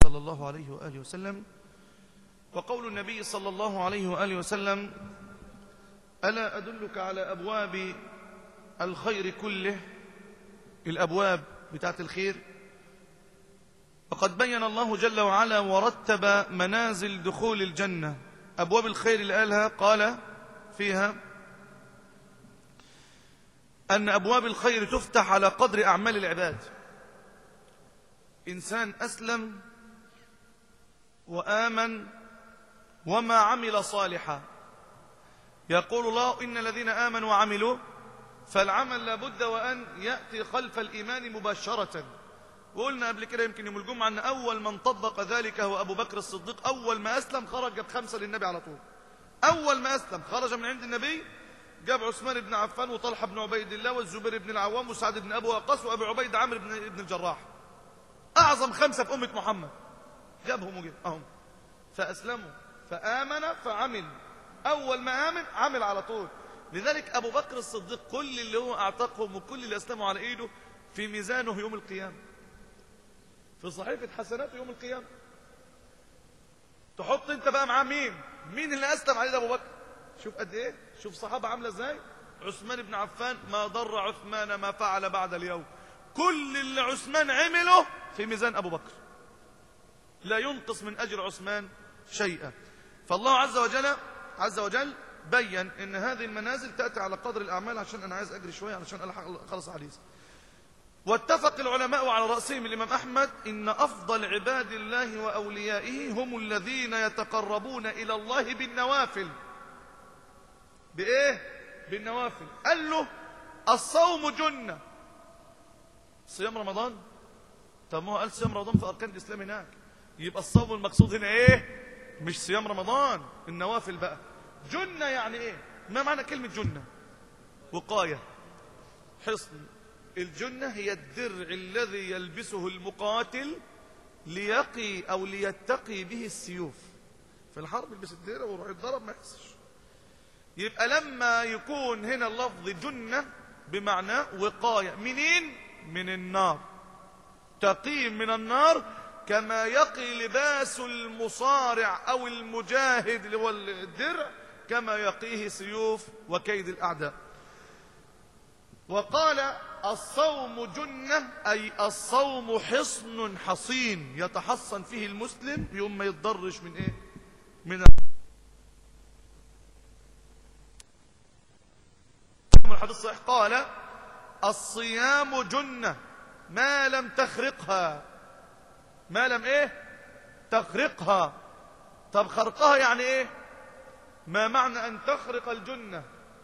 صلى الله عليه وآله وسلم وقول النبي صلى الله عليه وآله وسلم ألا أدلك على أبواب الخير كله الأبواب بتاعت الخير وقد بين الله جل وعلا ورتب منازل دخول الجنة أبواب الخير اللي قالها قال فيها أن أبواب الخير تفتح على قدر أعمال العباد إنسان أسلم وآمن وما عمل صالحا يقول الله إن الذين آمنوا وعملوا فالعمل لابد وأن يأتي خلف الإيمان مباشرة وقلنا قبل كده يمكن يوم الجمعة أن أول من طبق ذلك هو أبو بكر الصديق أول ما أسلم خرج جاب خمسة للنبي على طول أول ما أسلم خرج من عند النبي جاب عثمان بن عفان وطلحة بن عبيد الله والزبير بن العوام وسعد بن أبو وقاص وأبي عبيد عمرو بن, بن الجراح أعظم خمسة في أمة محمد جابهم وجاب أهم فأسلموا فآمن فعمل أول ما آمن عمل على طول لذلك أبو بكر الصديق كل اللي هو أعتقهم وكل اللي أسلموا على إيده في ميزانه يوم القيامة في صحيفة حسناته يوم القيامة تحط انت بقى معاه مين مين اللي أسلم عليه ده أبو بكر شوف قد إيه شوف صحابة عاملة إزاي عثمان بن عفان ما ضر عثمان ما فعل بعد اليوم كل اللي عثمان عمله في ميزان أبو بكر لا ينقص من أجر عثمان شيئا فالله عز وجل عز وجل بين ان هذه المنازل تأتي على قدر الأعمال عشان أنا عايز أجري شوية علشان ألحق خلص حديث واتفق العلماء على رأسهم الإمام أحمد إن أفضل عباد الله وأوليائه هم الذين يتقربون إلى الله بالنوافل بإيه؟ بالنوافل قال له الصوم جنة صيام رمضان طب ما هو قال صيام رمضان في أركان الإسلام هناك يبقى الصوم المقصود هنا إيه؟ مش صيام رمضان النوافل بقى جنة يعني إيه؟ ما معنى كلمة جنة؟ وقاية حصن الجنة هي الدرع الذي يلبسه المقاتل ليقي أو ليتقي به السيوف في الحرب يلبس الدرع ويروح يتضرب ما يحسش يبقى لما يكون هنا اللفظ جنة بمعنى وقاية منين؟ من النار تقي من النار كما يقي لباس المصارع أو المجاهد اللي هو الدرع كما يقيه سيوف وكيد الأعداء وقال الصوم جنة أي الصوم حصن حصين يتحصن فيه المسلم يوم ما يتضرش من إيه من الحديث الصحيح قال الصيام جنة ما لم تخرقها ما لم ايه تخرقها طب خرقها يعني ايه ما معنى ان تخرق الجنة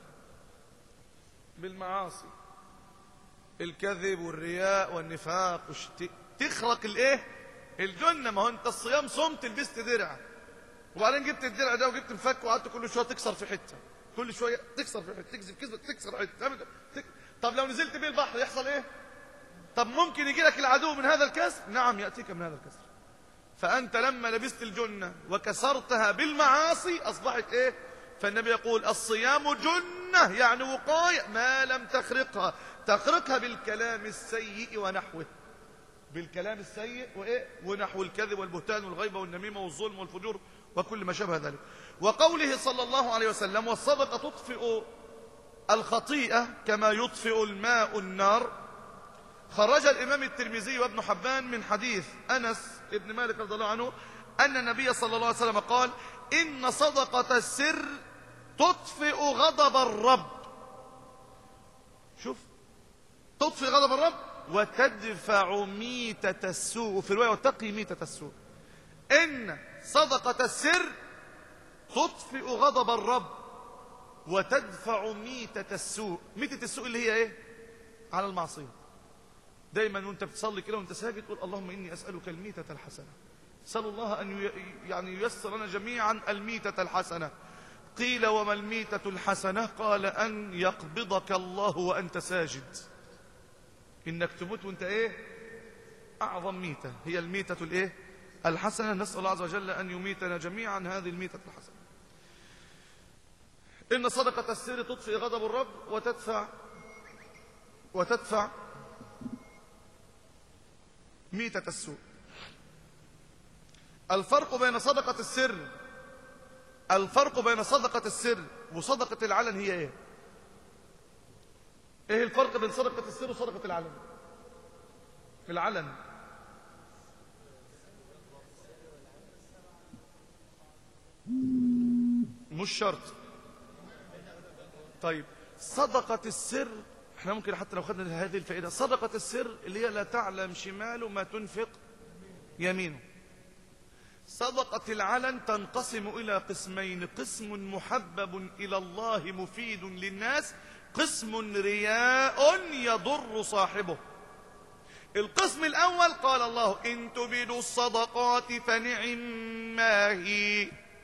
بالمعاصي الكذب والرياء والنفاق والشت... تخرق الايه الجنة ما هو انت الصيام صمت لبست درع وبعدين جبت الدرع ده وجبت مفك وقعدت كل شويه تكسر في حته كل شويه تكسر في حته تكذب كذبه تكسر حته تك... طب لو نزلت بيه البحر يحصل ايه طب ممكن يجي لك العدو من هذا الكسر نعم ياتيك من هذا الكسر فانت لما لبست الجنه وكسرتها بالمعاصي اصبحت ايه فالنبي يقول الصيام جنه يعني وقايه ما لم تخرقها تخرقها بالكلام السيء ونحوه بالكلام السيء وايه ونحو الكذب والبهتان والغيبه والنميمه والظلم والفجور وكل ما شابه ذلك وقوله صلى الله عليه وسلم والصدقه تطفئ الخطيئه كما يطفئ الماء النار خرج الامام الترمذي وابن حبان من حديث انس ابن مالك رضي الله عنه ان النبي صلى الله عليه وسلم قال ان صدقه السر تطفئ غضب الرب شوف تطفئ غضب الرب وتدفع ميتة السوء في رواية وتقي ميتة السوء إن صدقة السر تطفئ غضب الرب وتدفع ميتة السوء ميتة السوء اللي هي ايه على المعصية دايما وانت بتصلي كده وانت ساجد تقول اللهم إني أسألك الميتة الحسنة سأل الله أن ي... يعني ييسر لنا جميعا الميتة الحسنة قيل وما الميتة الحسنة قال أن يقبضك الله وأنت ساجد إنك تموت وانت ايه أعظم ميتة هي الميتة الايه الحسنة نسأل الله عز وجل أن يميتنا جميعا هذه الميتة الحسنة إن صدقة السر تطفئ غضب الرب وتدفع وتدفع ميتة السوء الفرق بين صدقة السر الفرق بين صدقة السر وصدقة العلن هي ايه ايه الفرق بين صدقة السر وصدقة العلن العلن مش شرط طيب صدقة السر احنا ممكن حتى لو خدنا هذه الفائدة صدقة السر اللي هي لا تعلم شماله ما تنفق يمينه صدقة العلن تنقسم إلى قسمين قسم محبب إلى الله مفيد للناس قسم رياء يضر صاحبه القسم الأول قال الله إن تبدوا الصدقات فنعم ما هي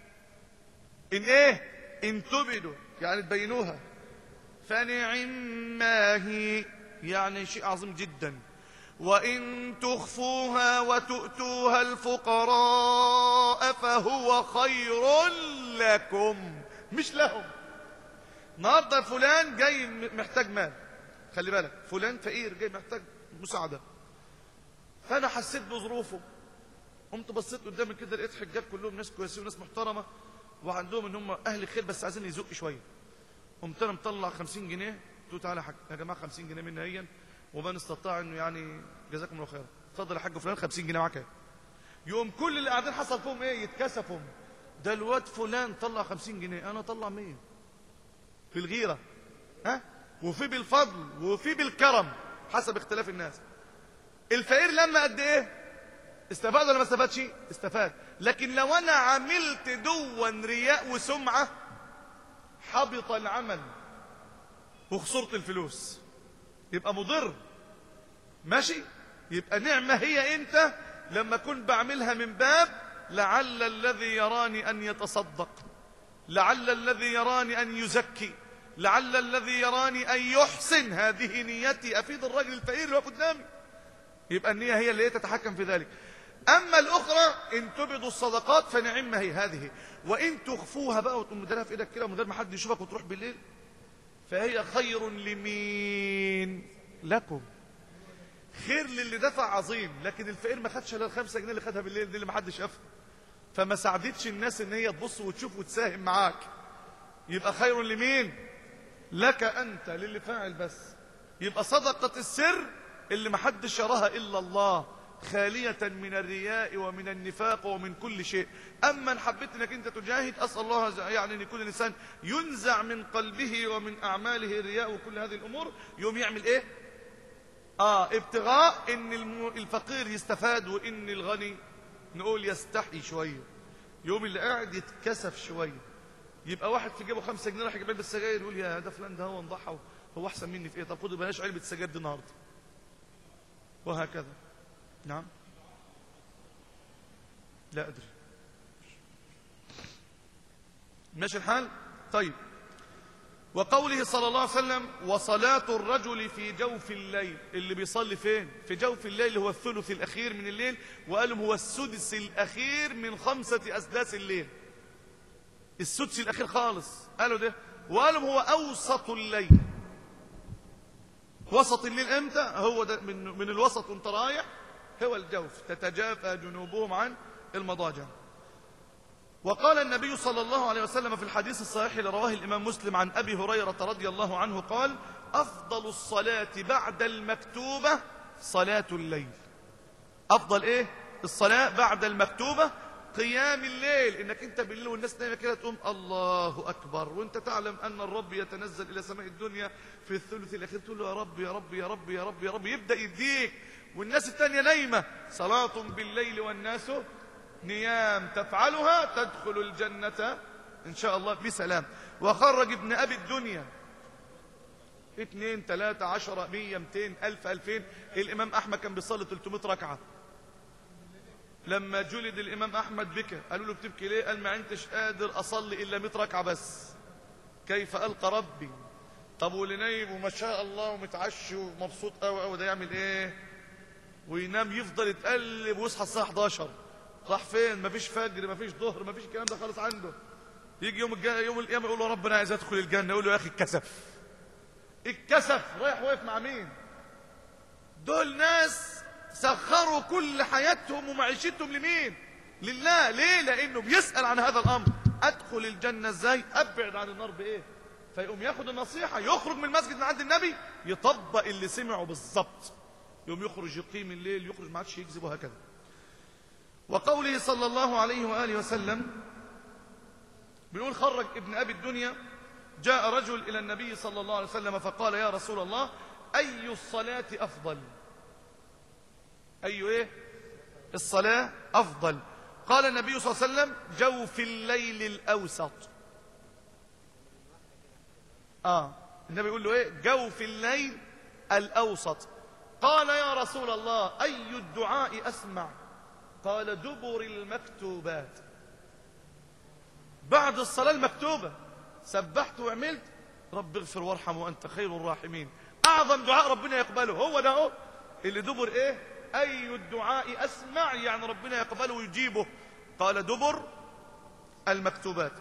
إن إيه إن تبدوا يعني تبينوها فنعم ما هي يعني شيء عظيم جدا وإن تخفوها وتؤتوها الفقراء فهو خير لكم مش لهم النهارده فلان جاي محتاج مال خلي بالك فلان فقير جاي محتاج مساعدة فأنا حسيت بظروفه قمت بصيت قدامي كده لقيت حجاب كلهم ناس كويسين وناس محترمة وعندهم ان هم اهل خير بس عايزين يزق شويه قمت انا مطلع 50 جنيه قلت له تعالى يا حاج يا جماعه 50 جنيه مني هي ومن استطاع انه يعني جزاكم الله خيرا اتفضل يا حاج فلان 50 جنيه معاك يوم كل اللي قاعدين حصل فيهم ايه يتكسفوا ده الواد فلان طلع 50 جنيه انا طلع 100 في الغيره ها وفي بالفضل وفي بالكرم حسب اختلاف الناس الفقير لما قد ايه استفاد ولا ما استفادش استفاد لكن لو انا عملت دوا رياء وسمعة حبط العمل وخسرت الفلوس يبقى مضر ماشي يبقى نعمة هي انت لما كنت بعملها من باب لعل الذي يراني ان يتصدق لعل الذي يراني ان يزكي لعل الذي يراني ان يحسن هذه نيتي افيد الراجل الفقير اللي هو قدامي يبقى النية هي اللي تتحكم في ذلك أما الأخرى إن تبدوا الصدقات فنعم هي هذه وإن تخفوها بقى وتقوم مديرها في إيدك كده ومن غير ما حد يشوفك وتروح بالليل فهي خير لمين لكم خير للي دفع عظيم لكن الفقير ما خدش الا الخمسة جنيه اللي خدها بالليل دي اللي ما حدش شافها فما ساعدتش الناس ان هي تبص وتشوف وتساهم معاك يبقى خير لمين لك انت للي فاعل بس يبقى صدقة السر اللي ما حدش يراها الا الله خالية من الرياء ومن النفاق ومن كل شيء أما ان حبيت أنك أنت تجاهد أسأل الله يعني أن يكون الإنسان ينزع من قلبه ومن أعماله الرياء وكل هذه الأمور يوم يعمل إيه آه ابتغاء أن الفقير يستفاد وإن الغني نقول يستحي شوية يوم اللي قاعد يتكسف شوية يبقى واحد في جيبه خمسة جنيه راح يجيب علبة سجاير يقول يا ده فلان ده هو نضحى هو أحسن مني في إيه طب خدوا بلاش علبة سجاير دي النهارده وهكذا نعم لا أدري ماشي الحال طيب وقوله صلى الله عليه وسلم وصلاة الرجل في جوف الليل اللي بيصلي فين في جوف الليل هو الثلث الأخير من الليل وقالوا هو السدس الأخير من خمسة أسداس الليل السدس الأخير خالص قالوا ده وقالوا هو أوسط الليل وسط الليل امتى هو ده من, من الوسط وانت رايح هو الجوف تتجافى جنوبهم عن المضاجع وقال النبي صلى الله عليه وسلم في الحديث الصحيح اللي رواه الإمام مسلم عن أبي هريرة رضي الله عنه قال أفضل الصلاة بعد المكتوبة صلاة الليل أفضل إيه الصلاة بعد المكتوبة قيام الليل إنك أنت بالليل والناس نايمة كده تقوم الله أكبر وأنت تعلم أن الرب يتنزل إلى سماء الدنيا في الثلث الأخير تقول له يا رب يا رب يا رب يا رب يا رب يبدأ يديك والناس التانية نايمة صلاة بالليل والناس نيام تفعلها تدخل الجنة إن شاء الله بسلام وخرج ابن أبي الدنيا اثنين ثلاثة عشرة مية متين ألف ألفين الإمام أحمد كان بيصلي 300 ركعة لما جلد الإمام أحمد بكى قالوا له بتبكي ليه قال ما انتش قادر أصلي إلا 100 ركعة بس كيف ألقى ربي طب واللي نايم وما شاء الله ومتعشي ومبسوط قوي قوي ده يعمل ايه وينام يفضل يتقلب ويصحى الساعه 11 راح فين مفيش فجر مفيش ظهر مفيش الكلام ده خالص عنده يجي يوم الجنة يوم القيامه يقول له ربنا عايز ادخل الجنه يقول له يا اخي اتكسف اتكسف رايح واقف مع مين دول ناس سخروا كل حياتهم ومعيشتهم لمين لله ليه لانه بيسأل عن هذا الامر ادخل الجنة ازاي ابعد عن النار بايه فيقوم ياخد النصيحة يخرج من المسجد من عند النبي يطبق اللي سمعه بالظبط يقوم يخرج يقيم الليل يخرج ما عادش يكذب وهكذا وقوله صلى الله عليه وآله وسلم بيقول خرج ابن أبي الدنيا جاء رجل إلى النبي صلى الله عليه وسلم فقال يا رسول الله أي الصلاة أفضل أي إيه الصلاة أفضل قال النبي صلى الله عليه وسلم جوف الليل الأوسط آه النبي يقول له إيه جوف الليل الأوسط قال يا رسول الله أي الدعاء أسمع قال دبر المكتوبات بعد الصلاة المكتوبة سبحت وعملت رب اغفر وارحم وأنت خير الراحمين أعظم دعاء ربنا يقبله هو ده هو اللي دبر إيه أي الدعاء أسمع يعني ربنا يقبله ويجيبه قال دبر المكتوبات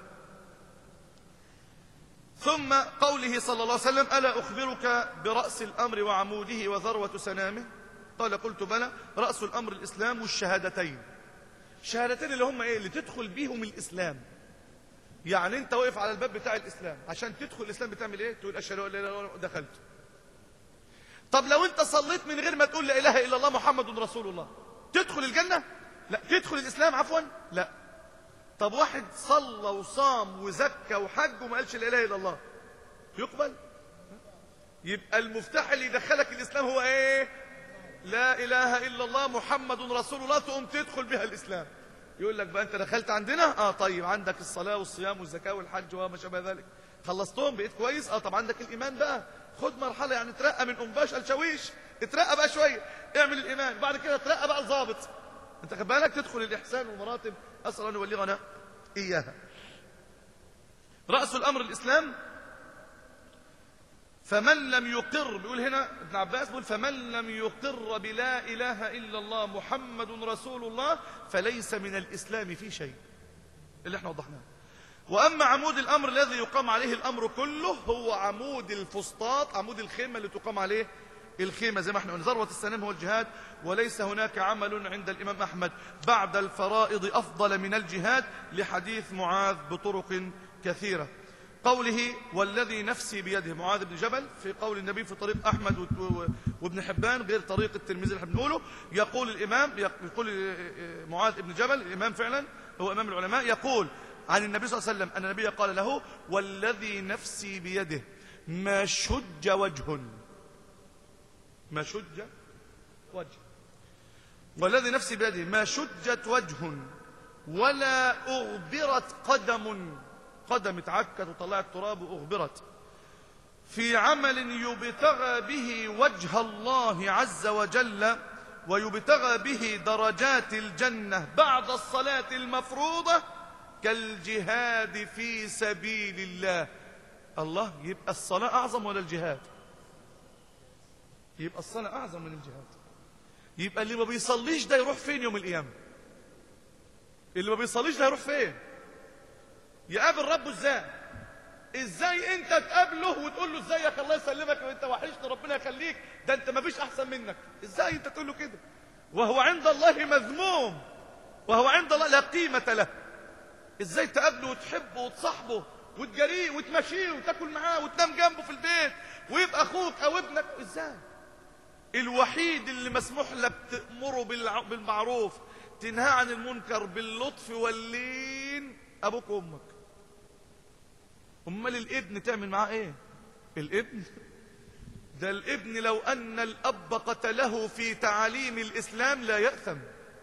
ثم قوله صلى الله عليه وسلم ألا أخبرك برأس الأمر وعموده وذروة سنامه قال قلت بلى رأس الأمر الإسلام والشهادتين الشهادتين اللي هم إيه اللي تدخل بيهم الإسلام يعني أنت واقف على الباب بتاع الإسلام عشان تدخل الإسلام بتعمل إيه تقول أشهد أن لا إله إلا الله دخلت طب لو أنت صليت من غير ما تقول لا إله إلا الله محمد رسول الله تدخل الجنة لا تدخل الإسلام عفوا لا طب واحد صلى وصام وزكى وحج وما قالش لا اله الا الله يقبل يبقى المفتاح اللي يدخلك الاسلام هو ايه لا اله الا الله محمد رسول الله تقوم تدخل بها الاسلام يقول لك بقى انت دخلت عندنا اه طيب عندك الصلاه والصيام والزكاه والحج وما شابه ذلك خلصتهم بقيت كويس اه طب عندك الايمان بقى خد مرحله يعني ترقى من انباش الشويش اترقى بقى شويه اعمل الايمان بعد كده ترقى بقى الظابط انت خد بالك تدخل الاحسان والمراتب اسال ان يبلغنا اياها راس الامر الاسلام فمن لم يقر بيقول هنا ابن عباس بيقول فمن لم يقر بلا اله الا الله محمد رسول الله فليس من الاسلام في شيء اللي احنا وضحناه واما عمود الامر الذي يقام عليه الامر كله هو عمود الفسطاط عمود الخيمه اللي تقام عليه الخيمة زي ما احنا قلنا ذروة السلام هو الجهاد وليس هناك عمل عند الإمام أحمد بعد الفرائض أفضل من الجهاد لحديث معاذ بطرق كثيرة قوله والذي نفسي بيده معاذ بن جبل في قول النبي في طريق أحمد وابن حبان غير طريق الترمذي اللي احنا بنقوله يقول الإمام يقول معاذ بن جبل الإمام فعلا هو إمام العلماء يقول عن النبي صلى الله عليه وسلم أن النبي قال له والذي نفسي بيده ما شج وجه ما شج وجه والذي نفسي بيده ما شجت وجه ولا أغبرت قدم قدم اتعكت وطلعت تراب وأغبرت في عمل يبتغى به وجه الله عز وجل ويبتغى به درجات الجنة بعد الصلاة المفروضة كالجهاد في سبيل الله الله يبقى الصلاة أعظم ولا الجهاد يبقى الصلاة أعظم من الجهاد يبقى اللي ما بيصليش ده يروح فين يوم القيامة اللي ما بيصليش ده يروح فين يقابل ربه ازاي ازاي انت تقابله وتقول له ازيك الله يسلمك وانت وحشني ربنا يخليك ده انت ما فيش احسن منك ازاي انت تقول له كده وهو عند الله مذموم وهو عند الله لا قيمة له ازاي تقابله وتحبه وتصاحبه وتجريه وتمشيه وتاكل معاه وتنام جنبه في البيت ويبقى اخوك او ابنك ازاي الوحيد اللي مسموح لك تأمره بالمعروف تنهى عن المنكر باللطف واللين أبوك وأمك أمال الابن تعمل معاه إيه الابن ده الابن لو أن الأب قتله في تعاليم الإسلام لا يأثم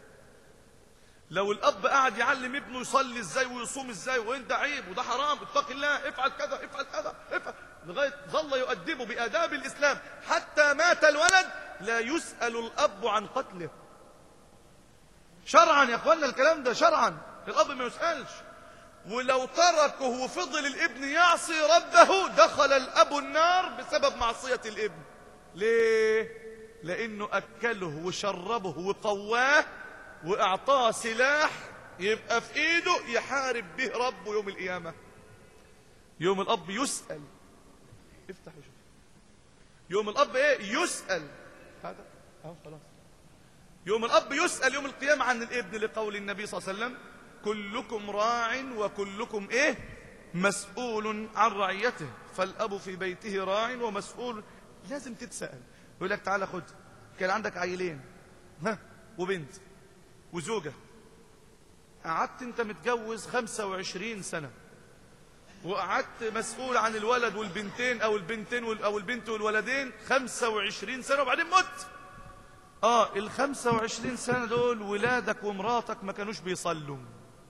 لو الأب قاعد يعلم ابنه يصلي ازاي ويصوم ازاي وانت عيب وده حرام اتق الله افعل كذا افعل كذا افعل لغاية ظل يؤدبه بآداب الإسلام حتى مات الولد لا يسأل الأب عن قتله شرعا يا أخوانا الكلام ده شرعا الأب ما يسألش ولو تركه وفضل الابن يعصي ربه دخل الأب النار بسبب معصية الابن ليه؟ لأنه أكله وشربه وقواه وأعطاه سلاح يبقى في إيده يحارب به ربه يوم القيامة يوم الأب يسأل افتح وشوف يوم الأب إيه يسأل هذا أهو خلاص يوم الأب يسأل يوم القيامة عن الابن لقول النبي صلى الله عليه وسلم كلكم راع وكلكم إيه مسؤول عن رعيته فالأب في بيته راع ومسؤول لازم تتسأل يقول لك تعالى خد كان عندك عيلين ها وبنت وزوجة قعدت انت متجوز 25 سنة وقعدت مسؤول عن الولد والبنتين او البنتين وال- او البنت والولدين 25 سنة وبعدين مت اه ال 25 سنة دول ولادك ومراتك ما كانوش بيصلوا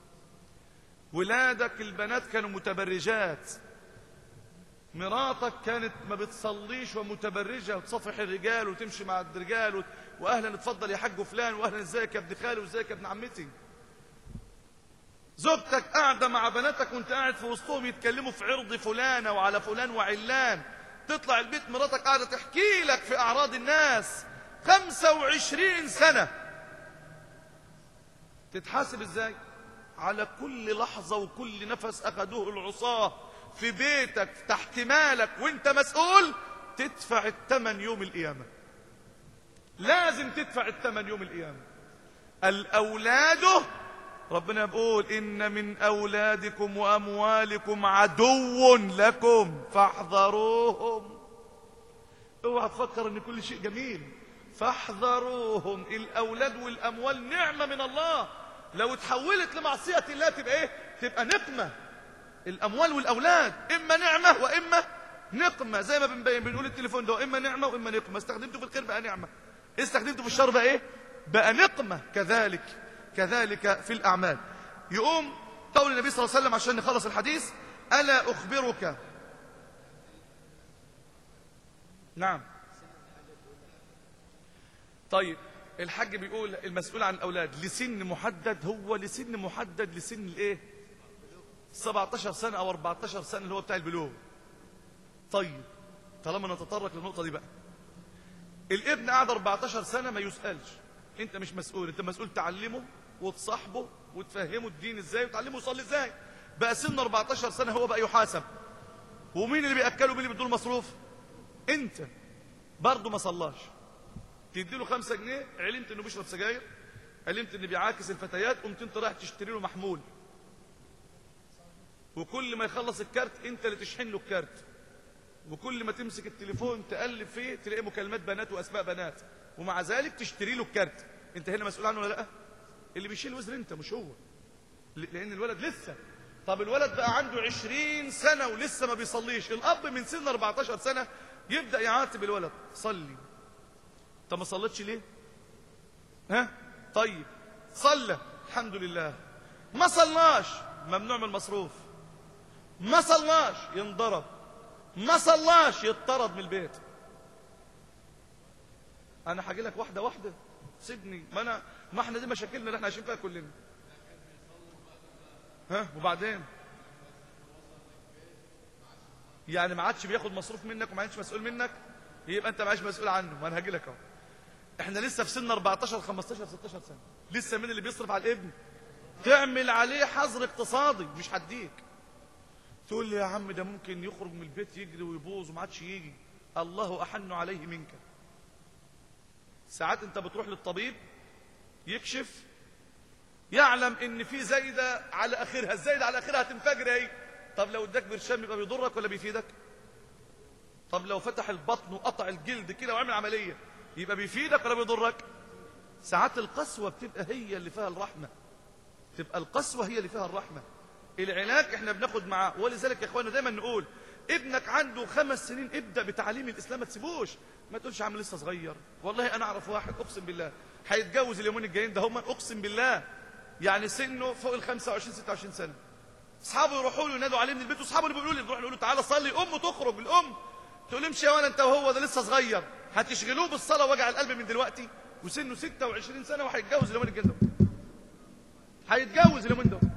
ولادك البنات كانوا متبرجات مراتك كانت ما بتصليش ومتبرجة وتصافح الرجال وتمشي مع الرجال وت- واهلا اتفضل يا حاج فلان واهلا ازيك يا ابن خالي وازيك يا ابن عمتي زوجتك قاعدة مع بناتك وانت قاعد في وسطهم يتكلموا في عرض فلانة وعلى فلان وعلان تطلع البيت مراتك قاعدة تحكي لك في أعراض الناس خمسة وعشرين سنة تتحاسب ازاي على كل لحظة وكل نفس أخذوه العصاة في بيتك تحت مالك وانت مسؤول تدفع الثمن يوم القيامة لازم تدفع الثمن يوم القيامة الأولاد ربنا بيقول إن من أولادكم وأموالكم عدو لكم فاحذروهم اوعى تفكر ان كل شيء جميل فاحذروهم الأولاد والأموال نعمة من الله لو اتحولت لمعصية الله تبقى ايه تبقى نقمة الأموال والأولاد إما نعمة وإما نقمة زي ما بنبين بنقول التليفون ده إما نعمة وإما نقمة استخدمته في الخير بقى نعمة استخدمته في الشر بقى إيه بقى نقمة كذلك كذلك في الأعمال يقوم قول النبي صلى الله عليه وسلم عشان نخلص الحديث ألا أخبرك نعم طيب الحاج بيقول المسؤول عن الأولاد لسن محدد هو لسن محدد لسن الإيه 17 سنة أو 14 سنة اللي هو بتاع البلوغ طيب طالما نتطرق للنقطة دي بقى الابن قاعد 14 سنة ما يسألش انت مش مسؤول انت مسؤول تعلمه وتصاحبه وتفهمه الدين ازاي وتعلمه يصلي ازاي بقى سن 14 سنة هو بقى يحاسب ومين اللي بيأكله مين اللي بيدوله مصروف انت برضه ما صلاش تديله خمسة جنيه علمت انه بيشرب سجاير علمت انه بيعاكس الفتيات قمت انت رايح تشتري له محمول وكل ما يخلص الكارت انت اللي تشحن له الكارت وكل ما تمسك التليفون تقلب فيه تلاقي مكالمات بنات واسماء بنات ومع ذلك تشتري له الكارت انت هنا مسؤول عنه ولا لا اللي بيشيل وزر انت مش هو ل- لان الولد لسه طب الولد بقى عنده عشرين سنة ولسه ما بيصليش الاب من سن 14 سنة يبدأ يعاتب الولد صلي طب ما صليتش ليه ها طيب صلى الحمد لله ما صلاش ممنوع من المصروف ما صلاش ينضرب ما صلاش يطرد من البيت انا هاجي لك واحده واحده سيبني ما انا ما احنا دي مشاكلنا اللي احنا عايشين فيها كلنا ها وبعدين يعني ما عادش بياخد مصروف منك وما عادش مسؤول منك يبقى انت ما عادش مسؤول عنه ما انا هاجي لك اهو احنا لسه في سن 14 15 16 سنه لسه مين اللي بيصرف على الابن تعمل عليه حظر اقتصادي مش هديك تقول لي يا عم ده ممكن يخرج من البيت يجري ويبوظ وما عادش يجي الله احن عليه منك ساعات انت بتروح للطبيب يكشف يعلم ان في زايده على اخرها الزايده على اخرها هتنفجر اهي طب لو اداك برشام يبقى بيضرك ولا بيفيدك طب لو فتح البطن وقطع الجلد كده وعمل عمليه يبقى بيفيدك ولا بيضرك ساعات القسوه بتبقى هي اللي فيها الرحمه تبقى القسوه هي اللي فيها الرحمه العلاج احنا بناخد معاه ولذلك يا اخوانا دايما نقول ابنك عنده خمس سنين ابدا بتعليم الاسلام ما تسيبوش ما تقولش عم لسه صغير والله انا اعرف واحد اقسم بالله هيتجوز اليومين الجايين ده هم اقسم بالله يعني سنه فوق ال 25 26 سنه اصحابه يروحوا له ينادوا عليه من البيت واصحابه اللي بيقولوا لي نروح نقول له تعالى صلي امه تخرج الام تقول له امشي يا ولا انت وهو ده لسه صغير هتشغلوه بالصلاه وجع القلب من دلوقتي وسنه 26 سنه وهيتجوز اليومين الجايين دول هيتجوز اليومين دول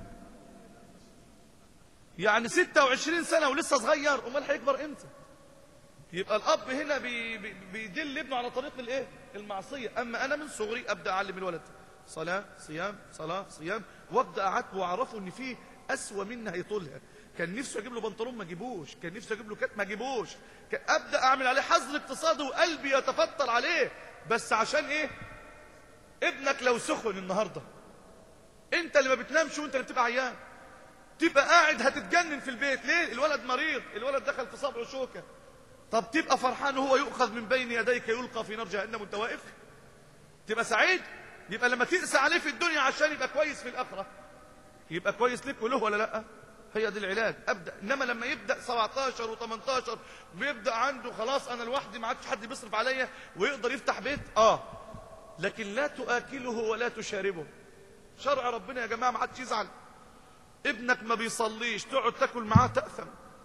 يعني 26 سنة ولسه صغير امال هيكبر امتى يبقى الاب هنا بي بي بيدل ابنه على طريق الايه المعصية اما انا من صغري ابدا اعلم الولد صلاة صيام صلاة صيام وابدا اعاتبه واعرفه ان في اسوأ منها يطولها كان نفسه اجيب له بنطلون ما اجيبوش كان نفسه اجيب له كات ما اجيبوش كان ابدا اعمل عليه حظر اقتصادي وقلبي يتفطر عليه بس عشان ايه ابنك لو سخن النهارده انت اللي ما بتنامش وانت اللي بتبقى عيان تبقى قاعد هتتجنن في البيت ليه الولد مريض الولد دخل في صبعه شوكه طب تبقى فرحان وهو يؤخذ من بين يديك يلقى في نار جهنم وانت واقف تبقى سعيد يبقى لما تقسى عليه في الدنيا عشان يبقى كويس في الاخره يبقى كويس لك وله ولا لا هي دي العلاج ابدا انما لما يبدا 17 و18 بيبدا عنده خلاص انا لوحدي ما عادش حد بيصرف عليا ويقدر يفتح بيت اه لكن لا تؤكله ولا تشاربه شرع ربنا يا جماعه ما عادش يزعل ابنك ما بيصليش تقعد تاكل معاه تأثم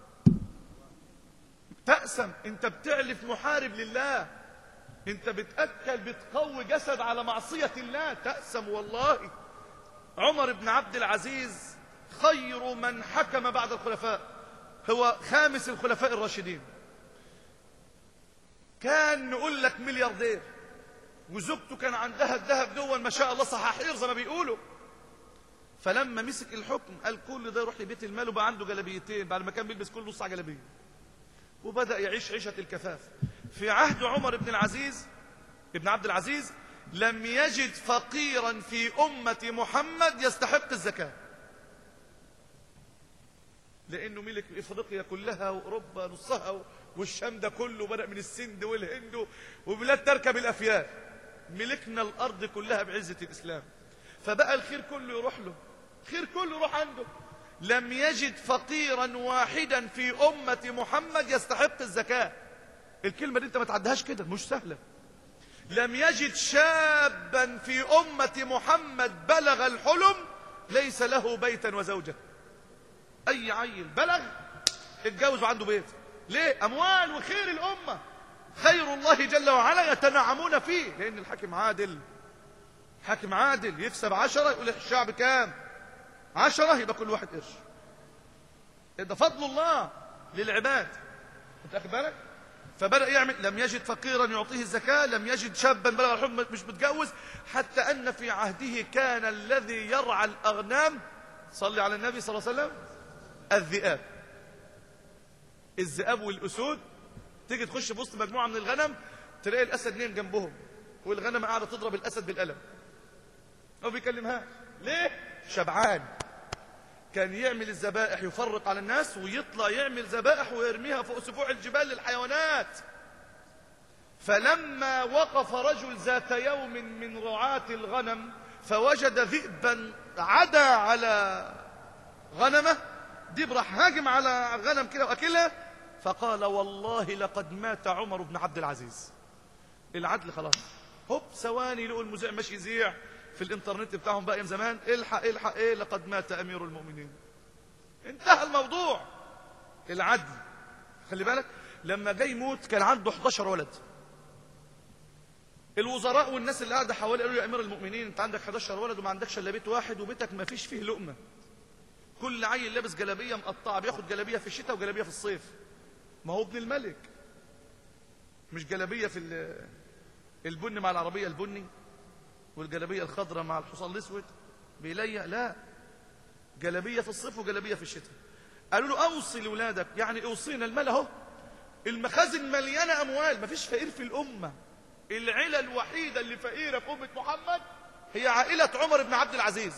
تأثم انت بتعلف محارب لله انت بتأكل بتقوي جسد على معصية الله تأثم والله عمر بن عبد العزيز خير من حكم بعد الخلفاء هو خامس الخلفاء الراشدين كان نقول لك ملياردير وزوجته كان عندها الذهب دول ما شاء الله صحاحير زي ما بيقولوا فلما مسك الحكم قال كل ده يروح لبيت المال وبقى عنده جلبيتين بعد ما كان بيلبس كل نص جلبيه وبدأ يعيش عيشة الكفاف في عهد عمر بن العزيز ابن عبد العزيز لم يجد فقيرا في أمة محمد يستحق الزكاة لأنه ملك إفريقيا كلها وأوروبا نصها والشام ده كله بدأ من السند والهند وبلاد تركب الأفيال ملكنا الأرض كلها بعزة الإسلام فبقى الخير كله يروح له خير كله يروح عنده لم يجد فقيرا واحدا في أمة محمد يستحق الزكاة الكلمة دي انت ما تعدهاش كده مش سهلة لم يجد شابا في أمة محمد بلغ الحلم ليس له بيتا وزوجة أي عيل بلغ اتجوز وعنده بيت ليه أموال وخير الأمة خير الله جل وعلا يتنعمون فيه لأن الحاكم عادل حاكم عادل يكسب عشرة يقول الشعب كام عشرة يبقى كل واحد قرش ده فضل الله للعباد انت اخد بالك فبدأ يعمل لم يجد فقيرا يعطيه الزكاة لم يجد شابا بلغ الحلم مش متجوز حتى أن في عهده كان الذي يرعى الأغنام صلي على النبي صلى الله عليه وسلم الذئاب الذئاب والأسود تيجي تخش في وسط مجموعة من الغنم تلاقي الأسد نايم جنبهم والغنم قاعدة تضرب الأسد بالقلم ما بيكلمهاش ليه شبعان كان يعمل الذبائح يفرق على الناس ويطلع يعمل ذبائح ويرميها فوق سبوع الجبال للحيوانات فلما وقف رجل ذات يوم من رعاة الغنم فوجد ذئبا عدا على غنمه ديب راح هاجم على غنم كده واكلها فقال والله لقد مات عمر بن عبد العزيز العدل خلاص هوب ثواني لقوا المذيع ماشي يذيع في الانترنت بتاعهم بقى من زمان الحق الحق ايه لقد مات امير المؤمنين انتهى الموضوع العدل خلي بالك لما جاي يموت كان عنده 11 ولد الوزراء والناس اللي قاعده حواليه قالوا يا امير المؤمنين انت عندك 11 ولد وما عندكش الا بيت واحد وبيتك ما فيش فيه لقمه كل عيل لابس جلابيه مقطعه بياخد جلابيه في الشتاء وجلابيه في الصيف ما هو ابن الملك مش جلابيه في البني مع العربيه البني والجلابيه الخضراء مع الحصان الاسود بيليق لا جلابيه في الصيف وجلابيه في الشتاء قالوا له اوصي لاولادك يعني اوصينا المال اهو المخازن مليانه اموال مفيش فقير في الامه العيله الوحيده اللي فقيره في امه محمد هي عائله عمر بن عبد العزيز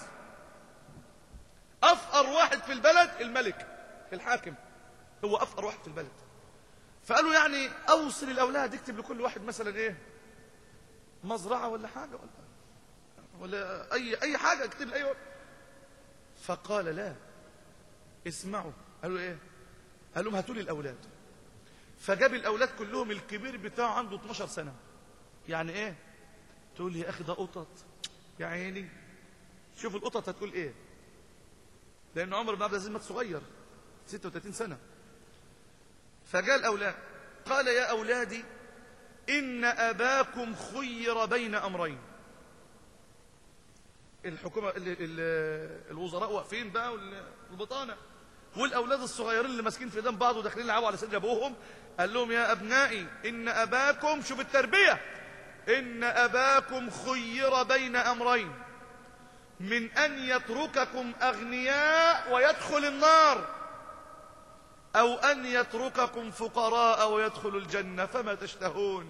افقر واحد في البلد الملك الحاكم هو افقر واحد في البلد فقالوا يعني اوصي للاولاد اكتب لكل واحد مثلا ايه مزرعه ولا حاجه ولا ولا اي اي حاجه اكتب لي اي فقال لا اسمعوا قالوا ايه قال لهم هاتوا لي الاولاد فجاب الاولاد كلهم الكبير بتاعه عنده 12 سنه يعني ايه تقول لي يا اخي ده قطط يا عيني شوف القطط هتقول ايه لان عمر بن عبد العزيز مات صغير 36 سنه فجاء الاولاد قال يا اولادي ان اباكم خير بين امرين الحكومه ال ال الوزراء واقفين بقى والبطانه والاولاد الصغيرين اللي ماسكين في ايدين بعض وداخلين يلعبوا على صدر ابوهم قال لهم يا ابنائي ان اباكم شوف التربيه ان اباكم خير بين امرين من ان يترككم اغنياء ويدخل النار او ان يترككم فقراء ويدخل الجنه فما تشتهون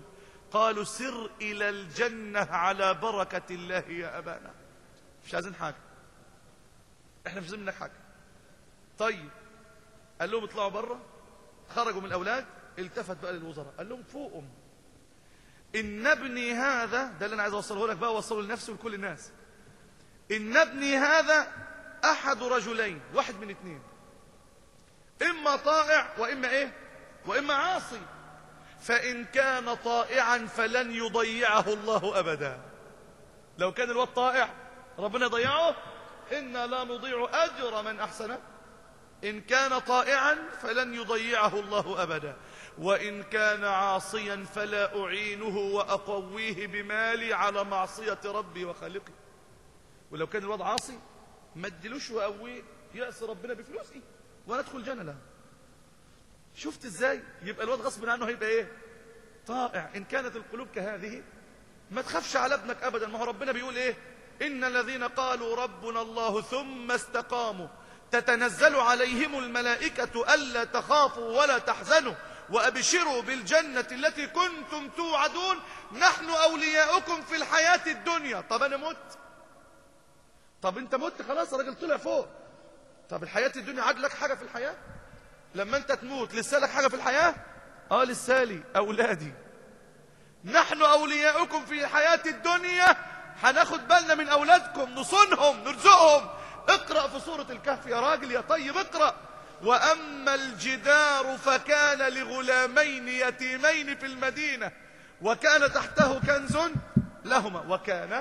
قالوا سر إلى الجنة على بركة الله يا أبانا مش عايزين حاجة احنا مش عايزين منك حاجة طيب قال لهم اطلعوا بره خرجوا من الأولاد التفت بقى للوزراء قال لهم فوقهم إن ابني هذا ده اللي أنا عايز أوصله لك بقى وصله لنفسي ولكل الناس إن ابني هذا أحد رجلين واحد من اثنين إما طائع وإما إيه وإما عاصي فإن كان طائعا فلن يضيعه الله أبدا لو كان الواد طائع ربنا يضيعه إنا لا نضيع أجر من أحسن إن كان طائعا فلن يضيعه الله أبدا وإن كان عاصيا فلا أعينه وأقويه بمالي على معصية ربي وخالقي ولو كان الواد عاصي ما ادلوش وأقويه يأس ربنا بفلوسي وأنا أدخل جنة له شفت ازاي يبقى الواد غصب عنه هيبقى ايه طائع ان كانت القلوب كهذه ما تخافش على ابنك ابدا ما هو ربنا بيقول ايه ان الذين قالوا ربنا الله ثم استقاموا تتنزل عليهم الملائكة ألا تخافوا ولا تحزنوا وأبشروا بالجنة التي كنتم توعدون نحن أولياؤكم في الحياة الدنيا طب أنا مت طب أنت مت خلاص الراجل طلع فوق طب الحياة الدنيا عاد لك حاجة في الحياة لما أنت تموت لسه لك حاجة في الحياة آه لسالي أولادي نحن أولياؤكم في الحياة الدنيا هناخد بالنا من أولادكم نصونهم نرزقهم اقرأ في سورة الكهف يا راجل يا طيب اقرأ وأما الجدار فكان لغلامين يتيمين في المدينة وكان تحته كنز لهما وكان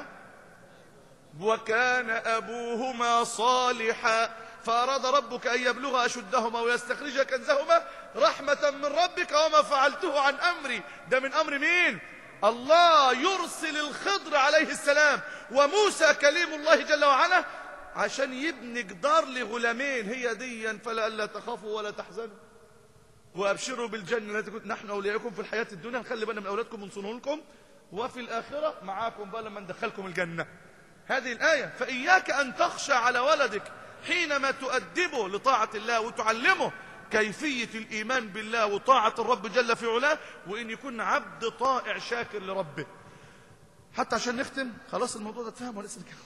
وكان أبوهما صالحا فأراد ربك أن يبلغ أشدهما ويستخرج كنزهما رحمة من ربك وما فعلته عن أمري ده من أمر مين الله يرسل الخضر عليه السلام وموسى كليم الله جل وعلا عشان يبني جدار لغلامين هي ديا فلا ألا تخافوا ولا تحزنوا وأبشروا بالجنة التي كنت نحن أولياءكم في الحياة الدنيا نخلي بالنا من أولادكم ونصونه لكم وفي الآخرة معاكم بقى لما ندخلكم الجنة هذه الآية فإياك أن تخشى على ولدك حينما تؤدبه لطاعة الله وتعلمه كيفية الإيمان بالله وطاعة الرب جل في علاه وإن يكون عبد طائع شاكر لربه حتى عشان نختم خلاص الموضوع ده اتفهم ولا لسه كده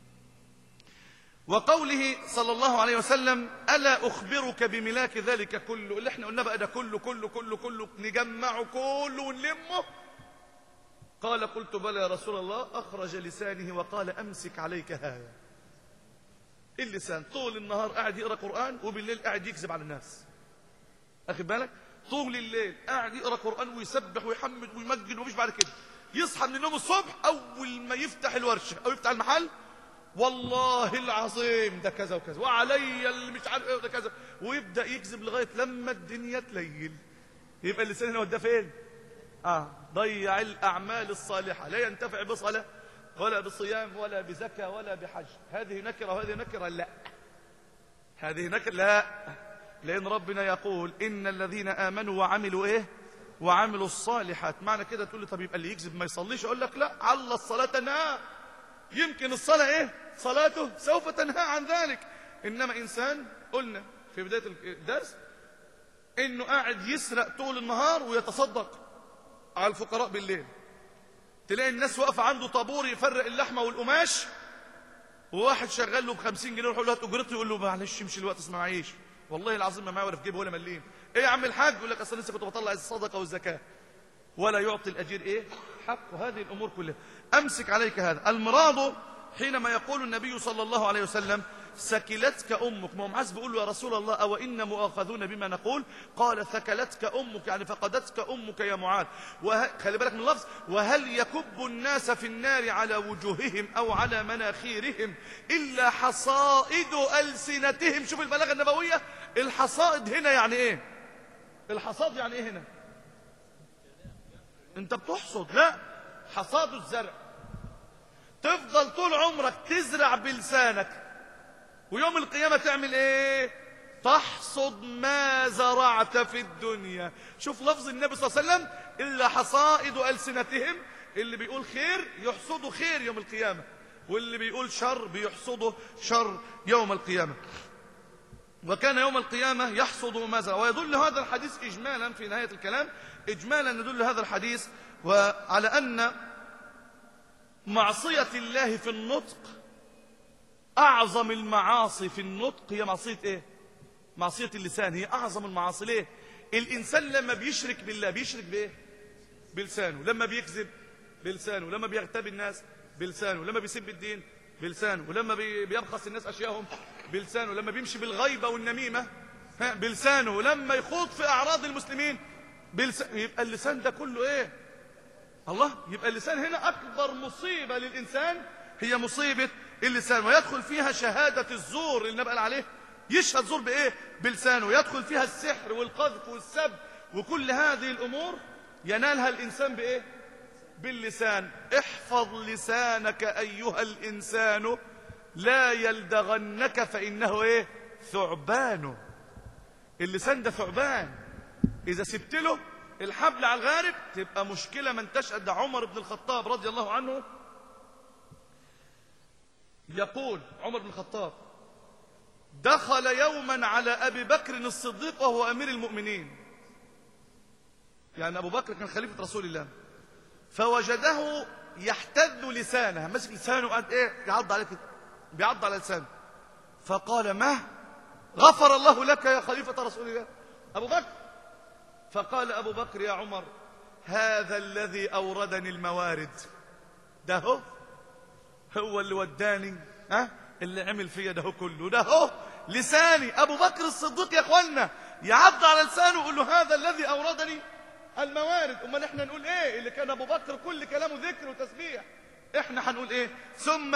وقوله صلى الله عليه وسلم ألا أخبرك بملاك ذلك كله اللي احنا قلنا بقى ده كله كله كله كله نجمعه كله ونلمه قال قلت بلى يا رسول الله أخرج لسانه وقال أمسك عليك هذا اللسان طول النهار قاعد يقرأ قرآن وبالليل قاعد يكذب على الناس أخي بالك طول الليل قاعد يقرأ قرآن ويسبح ويحمد ويمجد ومفيش بعد كده يصحى من النوم الصبح أول ما يفتح الورشة أو يفتح المحل والله العظيم ده كذا وكذا وعلي اللي مش عارف ايه ده كذا ويبدا يكذب لغايه لما الدنيا تليل يبقى اللسان هنا وداه فين اه ضيع الاعمال الصالحه لا ينتفع بصلاه ولا بصيام ولا بزكاه ولا بحج هذه نكره وهذه نكره لا هذه نكره لا لان ربنا يقول ان الذين امنوا وعملوا ايه وعملوا الصالحات معنى كده تقول لي طب يبقى اللي يكذب ما يصليش اقول لك لا على الصلاه تنهى يمكن الصلاة ايه صلاته سوف تنهى عن ذلك انما انسان قلنا في بداية الدرس انه قاعد يسرق طول النهار ويتصدق على الفقراء بالليل تلاقي الناس واقفة عنده طابور يفرق اللحمة والقماش وواحد شغال له ب 50 جنيه يقول له هات اجرته يقول له معلش امشي الوقت اسمع معيش والله العظيم ما معايا ولا في جيبه ولا مليم ايه يا عم الحاج يقول لك اصل لسه كنت بطلع الصدقه والزكاه ولا يعطي الاجير ايه حق هذه الامور كلها امسك عليك هذا المراد حينما يقول النبي صلى الله عليه وسلم سكلتك امك ما هو معاذ بيقول له يا رسول الله او ان مؤاخذون بما نقول قال ثكلتك امك يعني فقدتك امك يا معاذ وه... خلي بالك من اللفظ وهل يكب الناس في النار على وجوههم او على مناخيرهم الا حصائد السنتهم شوف البلاغه النبويه الحصائد هنا يعني ايه الحصاد يعني ايه هنا انت بتحصد لا حصاد الزرع تفضل طول عمرك تزرع بلسانك ويوم القيامة تعمل ايه تحصد ما زرعت في الدنيا شوف لفظ النبي صلى الله عليه وسلم إلا حصائد ألسنتهم اللي بيقول خير يحصده خير يوم القيامة واللي بيقول شر بيحصده شر يوم القيامة وكان يوم القيامة يحصد ما زرع ويدل هذا الحديث إجمالا في نهاية الكلام إجمالا يدل هذا الحديث وعلى أن معصية الله في النطق أعظم المعاصي في النطق هي معصية إيه؟ معصية اللسان هي أعظم المعاصي ليه؟ الإنسان لما بيشرك بالله بيشرك بإيه؟ بلسانه لما بيكذب بلسانه لما بيغتاب الناس بلسانه لما بيسب الدين بلسانه ولما بي- بيبخس الناس أشياءهم بلسانه لما بيمشي بالغيبة والنميمة ها، بلسانه لما يخوض في أعراض المسلمين بلسانه يبقى اللسان ده كله إيه؟ الله يبقى اللسان هنا أكبر مصيبة للإنسان هي مصيبة اللسان ويدخل فيها شهادة الزور اللي نبقى عليه يشهد زور بإيه؟ بلسانه يدخل فيها السحر والقذف والسب وكل هذه الأمور ينالها الإنسان بإيه؟ باللسان احفظ لسانك أيها الإنسان لا يلدغنك فإنه إيه؟ ثعبان اللسان ده ثعبان إذا سبت له الحبل على الغارب تبقى مشكلة من تشهد ده عمر بن الخطاب رضي الله عنه يقول عمر بن الخطاب دخل يوما على أبي بكر الصديق وهو أمير المؤمنين يعني أبو بكر كان خليفة رسول الله فوجده يحتد لسانه ماسك لسانه قاعد ايه يعض عليه كده بيعض على لسانه فقال ما غفر الله لك يا خليفة رسول الله أبو بكر فقال أبو بكر يا عمر هذا الذي أوردني الموارد ده هو هو اللي وداني ها اللي عمل فيا ده هو كله ده هو لساني أبو بكر الصديق يا أخوانا يعض على لسانه ويقول له هذا الذي أوردني الموارد أمال إحنا نقول إيه اللي كان أبو بكر كل كلامه ذكر وتسبيح إحنا هنقول إيه ثم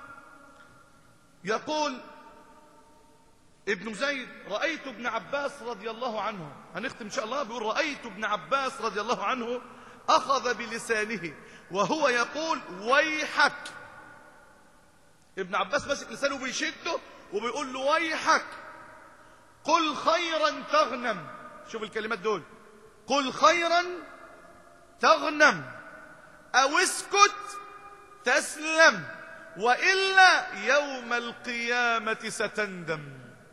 يقول ابن زيد رأيت ابن عباس رضي الله عنه هنختم إن شاء الله بيقول رأيت ابن عباس رضي الله عنه أخذ بلسانه وهو يقول ويحك ابن عباس ماسك لسانه بيشده وبيقول له ويحك قل خيرا تغنم شوف الكلمات دول قل خيرا تغنم أو اسكت تسلم وإلا يوم القيامة ستندم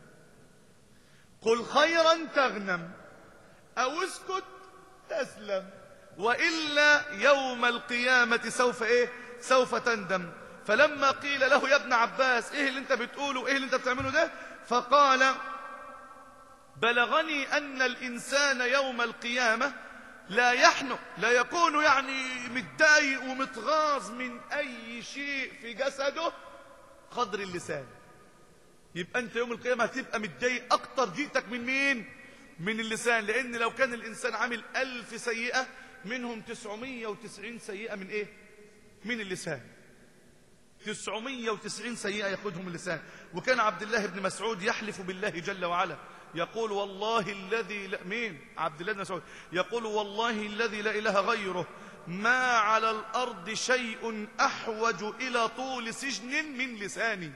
قل خيرا تغنم أو اسكت تسلم وإلا يوم القيامة سوف إيه سوف تندم فلما قيل له يا ابن عباس إيه اللي أنت بتقوله إيه اللي أنت بتعمله ده فقال بلغني أن الإنسان يوم القيامة لا يحنق لا يكون يعني متضايق ومتغاظ من أي شيء في جسده قدر اللسان يبقى أنت يوم القيامة هتبقى متضايق أكتر جيتك من مين؟ من اللسان لأن لو كان الإنسان عامل ألف سيئة منهم تسعمية وتسعين سيئة من إيه؟ من اللسان تسعمية وتسعين سيئة يأخذهم اللسان وكان عبد الله بن مسعود يحلف بالله جل وعلا يقول والله الذي لا مين عبد الله بن مسعود يقول والله الذي لا إله غيره ما على الأرض شيء أحوج إلى طول سجن من لساني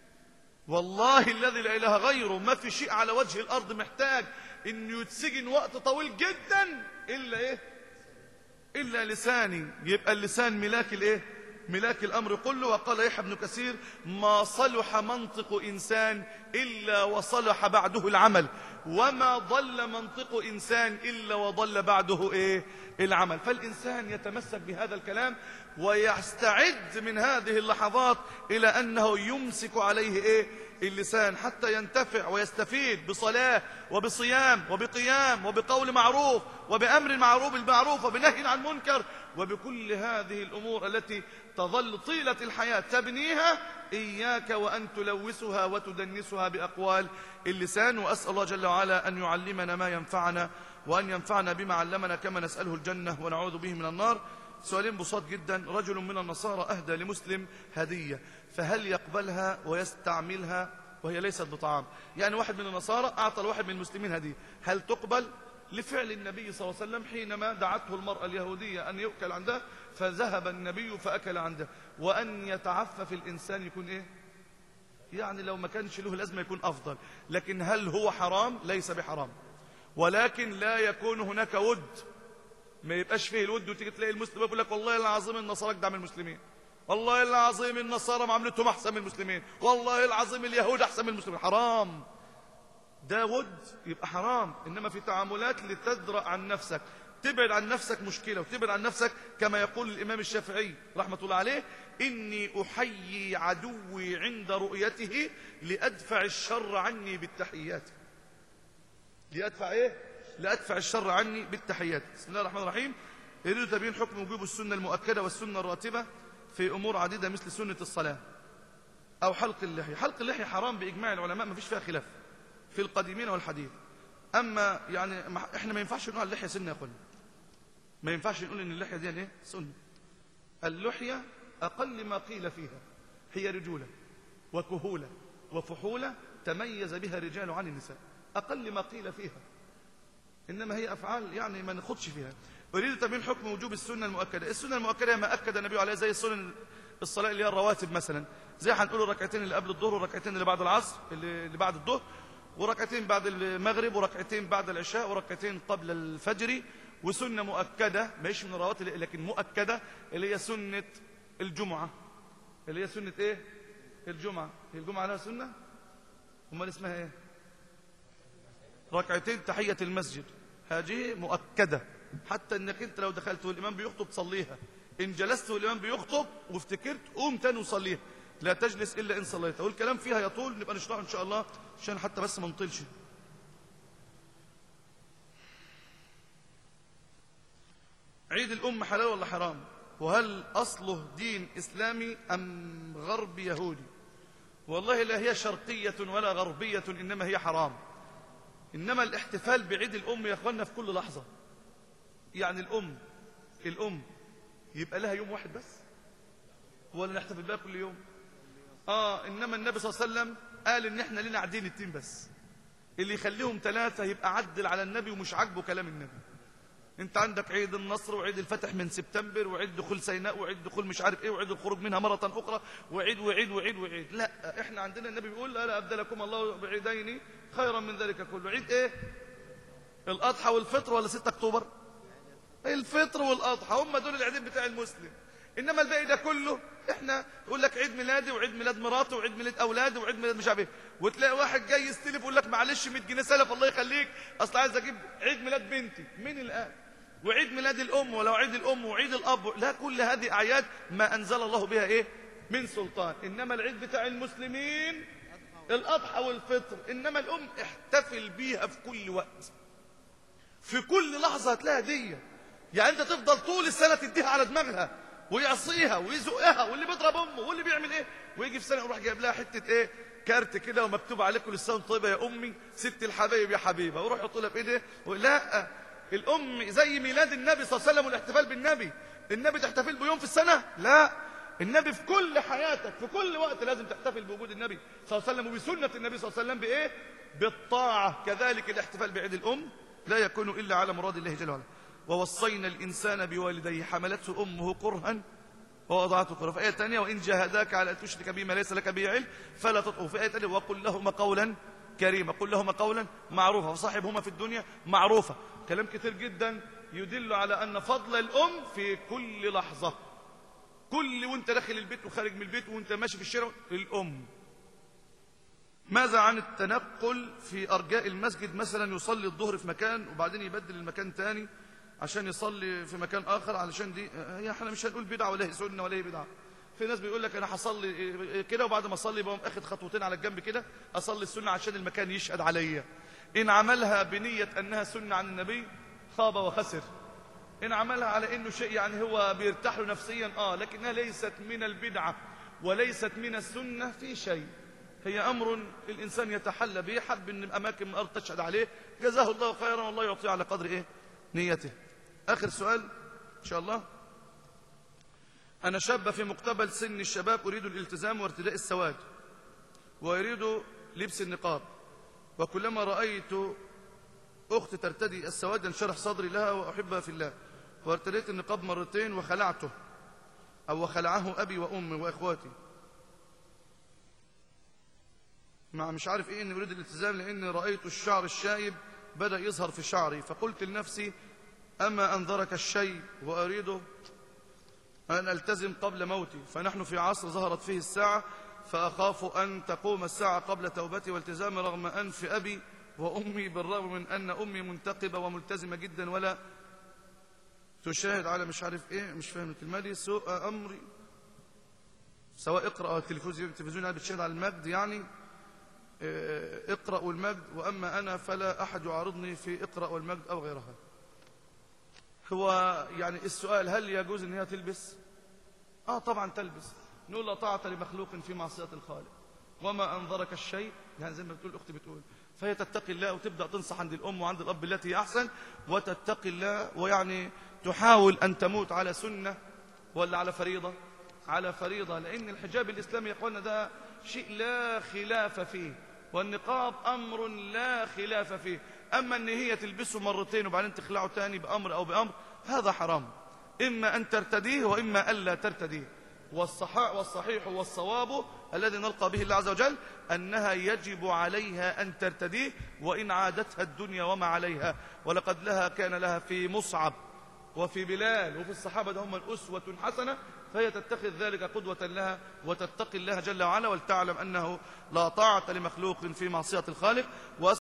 والله الذي لا إله غيره ما في شيء على وجه الأرض محتاج إنه يتسجن وقت طويل جدا إلا إيه إلا لساني يبقى اللسان ملاك الإيه ملاك الأمر كله وقال يحيى بن كثير ما صلح منطق إنسان إلا وصلح بعده العمل وما ضل منطق إنسان إلا وضل بعده إيه العمل فالإنسان يتمسك بهذا الكلام ويستعد من هذه اللحظات إلى أنه يمسك عليه إيه اللسان حتى ينتفع ويستفيد بصلاة وبصيام وبقيام وبقول معروف وبأمر معروف بالمعروف وبنهي عن منكر وبكل هذه الأمور التي تظل طيلة الحياة تبنيها إياك وأن تلوثها وتدنسها بأقوال اللسان وأسأل الله جل وعلا أن يعلمنا ما ينفعنا وأن ينفعنا بما علمنا كما نسأله الجنة ونعوذ به من النار سؤالين بساط جدا رجل من النصارى أهدى لمسلم هدية فهل يقبلها ويستعملها وهي ليست بطعام يعني واحد من النصارى أعطى لواحد من المسلمين هدية هل تقبل لفعل النبي صلى الله عليه وسلم حينما دعته المرأة اليهودية أن يؤكل عندها فذهب النبي فأكل عنده وأن يتعفف الإنسان يكون إيه يعني لو ما كانش له لازمة يكون أفضل لكن هل هو حرام ليس بحرام ولكن لا يكون هناك ود ما يبقاش فيه الود وتيجي تلاقي المسلم يقول لك والله العظيم النصارى اجدع من المسلمين والله العظيم النصارى معاملتهم احسن من المسلمين والله العظيم اليهود احسن من المسلمين حرام ده ود يبقى حرام انما في تعاملات لتدرأ عن نفسك تبعد عن نفسك مشكلة وتبعد عن نفسك كما يقول الإمام الشافعي رحمة الله عليه إني أحيي عدوي عند رؤيته لأدفع الشر عني بالتحيات لأدفع إيه؟ لأدفع الشر عني بالتحيات بسم الله الرحمن الرحيم يريد تبيين حكم وجوب السنة المؤكدة والسنة الراتبة في أمور عديدة مثل سنة الصلاة أو حلق اللحية حلق اللحية حرام بإجماع العلماء ما فيش فيها خلاف في القديمين والحديث أما يعني إحنا ما ينفعش نقول على اللحية سنة يا أخوانا ما ينفعش نقول إن اللحية دي إيه سنة اللحية أقل ما قيل فيها هي رجولة وكهولة وفحولة تميز بها الرجال عن النساء أقل ما قيل فيها إنما هي أفعال يعني ما نخدش فيها أريد تبين حكم وجوب السنة المؤكدة السنة المؤكدة ما أكد النبي عليها زي السنن الصلاة اللي هي الرواتب مثلا زي هنقول الركعتين اللي قبل الظهر والركعتين اللي بعد العصر اللي بعد الظهر وركعتين بعد المغرب وركعتين بعد العشاء وركعتين قبل الفجر وسنة مؤكدة مش من الرواتب لكن مؤكدة اللي هي سنة الجمعة اللي هي سنة ايه الجمعة هي الجمعة لها سنة امال اسمها ايه ركعتين تحية المسجد هذه مؤكدة حتى انك انت لو دخلت والامام بيخطب تصليها ان جلست والامام بيخطب وافتكرت قوم تاني وصليها لا تجلس الا ان صليتها والكلام فيها يطول نبقى نشرحه ان شاء الله عشان حتى بس ما نطيلش عيد الام حلال ولا حرام وهل اصله دين اسلامي ام غرب يهودي والله لا هي شرقيه ولا غربيه انما هي حرام انما الاحتفال بعيد الام يا اخوانا في كل لحظه يعني الام الام يبقى لها يوم واحد بس ولا نحتفل بها كل يوم اه انما النبي صلى الله عليه وسلم قال ان احنا لنا عدين اتنين بس اللي يخليهم ثلاثة يبقى عدل على النبي ومش عاجبه كلام النبي انت عندك عيد النصر وعيد الفتح من سبتمبر وعيد دخول سيناء وعيد دخول مش عارف ايه وعيد الخروج منها مرة اخرى وعيد وعيد وعيد وعيد لا احنا عندنا النبي بيقول لا ابدلكم الله بعيدين خيرا من ذلك كله عيد ايه الاضحى والفطر ولا 6 اكتوبر الفطر والاضحى هم دول العيدين بتاع المسلم انما الباقي ده كله احنا يقول لك عيد ميلادي وعيد ميلاد مراتي وعيد ميلاد اولادي وعيد ميلاد مش عارف ايه وتلاقي واحد جاي يستلف يقول لك معلش 100 جنيه سلف الله يخليك اصل عايز اجيب عيد ميلاد بنتي مين اللي قال وعيد ميلاد الام ولو عيد الام وعيد الاب لا كل هذه اعياد ما انزل الله بها ايه من سلطان انما العيد بتاع المسلمين الاضحى والفطر انما الام احتفل بيها في كل وقت في كل لحظه هتلاقيها هديه يعني انت تفضل طول السنه تديها على دماغها ويعصيها ويزقها واللي بيضرب امه واللي بيعمل ايه ويجي في سنه يروح جايب لها حته ايه كارت كده ومكتوب عليه كل سنه طيبه يا امي ست الحبايب يا حبيبه ويروح يحط لها في ايديه لا الام زي ميلاد النبي صلى الله عليه وسلم والاحتفال بالنبي النبي تحتفل بيوم في السنه لا النبي في كل حياتك في كل وقت لازم تحتفل بوجود النبي صلى الله عليه وسلم وبسنه النبي صلى الله عليه وسلم بايه بالطاعه كذلك الاحتفال بعيد الام لا يكون الا على مراد الله جل وعلا ووصينا الإنسان بوالديه حملته أمه كرها ووضعته كرها في آية ثانية وإن جاهداك على أن تشرك بما ليس لك به علم فلا تطعه في آية ثانية وقل لهما قولا كريما قل لهما قولا معروفا وصاحبهما في الدنيا معروفة كلام كثير جدا يدل على أن فضل الأم في كل لحظة كل وانت داخل البيت وخارج من البيت وانت ماشي في الشارع الأم ماذا عن التنقل في أرجاء المسجد مثلا يصلي الظهر في مكان وبعدين يبدل المكان تاني عشان يصلي في مكان آخر علشان دي هي احنا مش هنقول بدعة ولا هي سنة ولا هي بدعة في ناس بيقول لك انا هصلي كده وبعد ما اصلي بقوم اخد خطوتين على الجنب كده اصلي السنة عشان المكان يشهد عليا ان عملها بنية انها سنة عن النبي خاب وخسر ان عملها على انه شيء يعني هو بيرتاح له نفسيا اه لكنها ليست من البدعة وليست من السنة في شيء هي امر الانسان يتحلى به حب ان اماكن من الارض تشهد عليه جزاه الله خيرا والله يعطيه على قدر ايه نيته آخر سؤال إن شاء الله أنا شاب في مقتبل سن الشباب أريد الالتزام وارتداء السواد وأريد لبس النقاب وكلما رأيت أخت ترتدي السواد انشرح صدري لها وأحبها في الله وارتديت النقاب مرتين وخلعته أو خلعه أبي وأمي وإخواتي مع مش عارف إيه أني أريد الالتزام لأني رأيت الشعر الشايب بدأ يظهر في شعري فقلت لنفسي أما أنذرك الشيء وأريد أن ألتزم قبل موتي فنحن في عصر ظهرت فيه الساعة فأخاف أن تقوم الساعة قبل توبتي والتزامي رغم أنف أبي وأمي بالرغم من أن أمي منتقبة وملتزمة جدا ولا تشاهد على مش عارف ايه مش فاهم الكلمه دي سوء امري سواء اقرا او التلفزيون التلفزيون يعني بتشاهد على المجد يعني اه، اقرا والمجد واما انا فلا احد يعارضني في اقرا والمجد او غيرها هو يعني السؤال هل يجوز ان هي تلبس اه طبعا تلبس نقول لا طاعه لمخلوق في معصيه الخالق وما انظرك الشيء يعني زي ما بتقول اختي بتقول فهي تتقي الله وتبدا تنصح عند الام وعند الاب التي هي احسن وتتقي الله ويعني تحاول ان تموت على سنه ولا على فريضه على فريضه لان الحجاب الاسلامي يا اخوانا ده شيء لا خلاف فيه والنقاب امر لا خلاف فيه اما ان هي تلبسه مرتين وبعدين تخلعه تاني بامر او بامر هذا حرام اما ان ترتديه واما الا ترتديه والصحاح والصحيح والصواب الذي نلقى به الله عز وجل أنها يجب عليها أن ترتديه وإن عادتها الدنيا وما عليها ولقد لها كان لها في مصعب وفي بلال وفي الصحابة ده هم الأسوة حسنة فهي تتخذ ذلك قدوة لها وتتقي الله جل وعلا ولتعلم أنه لا طاعة لمخلوق في معصية الخالق